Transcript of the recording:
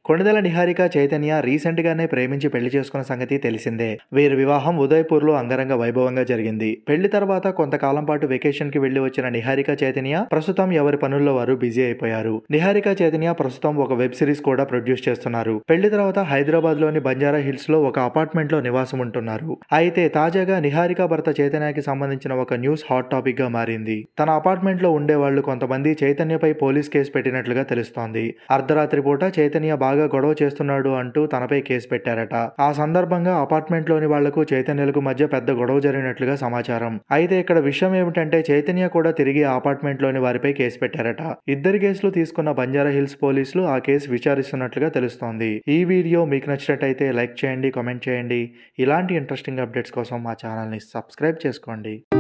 Konidela Niharika Chaitanya recent గానే ప్రేమించి పెళ్లి చేసుకున్న సంగతి తెలిసిందే వీరి వివాహం ఉదయపూర్ లో అంగరంగ వైభవంగా జరిగింది పెళ్లి తర్వాత కొంతకాలం పాటు వెకేషన్ కి వెళ్లి వచ్చిన నిహారిక చైతన్య ప్రస్తుతం ఎవరి పనుల్లో వారు బిజీ అయిపోయారు నిహారిక చైతన్య ప్రస్తుతం ఒక వెబ్ సిరీస్ కూడా ప్రొడ్యూస్ చేస్తున్నారు పెళ్లి తర్వాత హైదరాబాద్ లోని బంజారా హిల్స్ లో ఒక అపార్ట్మెంట్ లో నివాసం ఉంటున్నారు అయితే తాజాగా నిహారిక భర్త చైతన్యకి సంబంధించిన ఒక న్యూస్ హాట్ టాపిక్ గా మారింది తన అపార్ట్మెంట్ లో ఉండే వాళ్ళు కొంతమంది చైతన్యపై పోలీస్ కేసు పెట్టినట్లుగా తెలుస్తోంది అర్ధరాత్రి పూట చైతన్య బాగా గొడవ చేస్తున్నాడు అంటూ తనపై కేసు పెట్టారట ఆ సందర్భంగా అపార్ట్మెంట్ లోని వాళ్లకు చైతన్యలకు మధ్య పెద్ద గొడవ జరిగినట్లుగా సమాచారం అయితే ఇక్కడ విషయం ఏమిటంటే చైతన్య కూడా తిరిగి ఆ అపార్ట్మెంట్ లోని వారిపై కేసు పెట్టారట ఇద్దరి కేసులు తీసుకున్న బంజారా హిల్స్ పోలీసులు ఆ కేసు విచారిస్తున్నట్లుగా తెలుస్తోంది ఈ వీడియో మీకు నచ్చినట్టయితే లైక్ చేయండి కామెంట్ చేయండి ఇలాంటి ఇంట్రెస్టింగ్ అప్డేట్స్ కోసం మా ఛానల్ని సబ్స్క్రైబ్ చేసుకోండి